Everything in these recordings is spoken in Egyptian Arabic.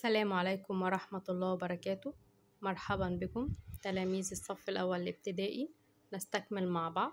السلام عليكم ورحمة الله وبركاته مرحبا بكم تلاميذ الصف الأول الابتدائي نستكمل مع بعض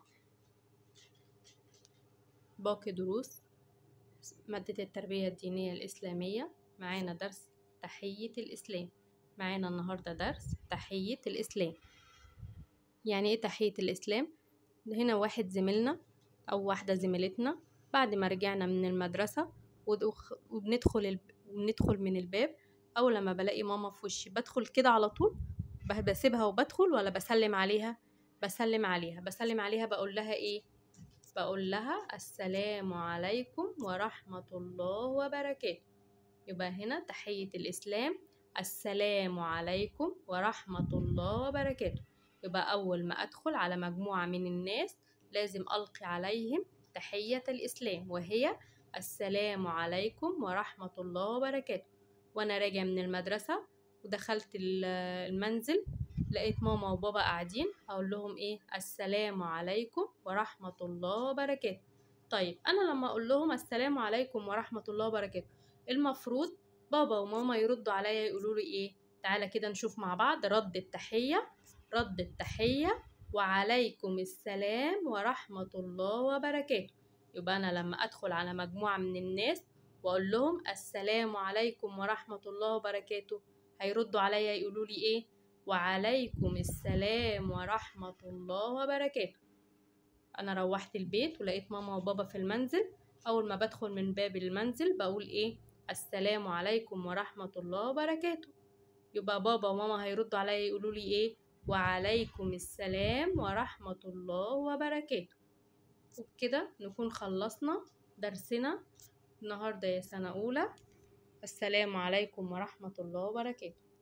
باقي دروس مادة التربية الدينية الإسلامية معانا درس تحية الإسلام معانا النهاردة درس تحية الإسلام يعني إيه تحية الإسلام؟ هنا واحد زميلنا أو واحدة زميلتنا بعد ما رجعنا من المدرسة ودخ- وبندخل الب... وندخل من الباب أول لما بلاقي ماما في وشي بدخل كده على طول ب- بسيبها وبدخل ولا بسلم عليها بسلم عليها بسلم عليها بقول لها إيه بقول لها السلام عليكم ورحمة الله وبركاته يبقى هنا تحية الإسلام السلام عليكم ورحمة الله وبركاته يبقى أول ما أدخل على مجموعة من الناس لازم ألقي عليهم تحية الإسلام وهي السلام عليكم ورحمة الله وبركاته وأنا راجع من المدرسة ودخلت ال- المنزل لقيت ماما وبابا قاعدين أقول لهم إيه السلام عليكم ورحمة الله وبركاته طيب أنا لما أقول لهم السلام عليكم ورحمة الله وبركاته المفروض بابا وماما يردوا عليا يقولوا لي إيه تعالى كده نشوف مع بعض رد التحية رد التحية وعليكم السلام ورحمة الله وبركاته يبقى أنا لما أدخل على مجموعة من الناس وأقول لهم السلام عليكم ورحمة الله وبركاته هيردوا عليا يقولوا لي إيه وعليكم السلام ورحمة الله وبركاته أنا روحت البيت ولقيت ماما وبابا في المنزل أول ما بدخل من باب المنزل بقول إيه السلام عليكم ورحمة الله وبركاته يبقى بابا وماما هيردوا عليا يقولوا لي إيه وعليكم السلام ورحمة الله وبركاته وبكده نكون خلصنا درسنا النهاردة يا سنة أولى السلام عليكم ورحمة الله وبركاته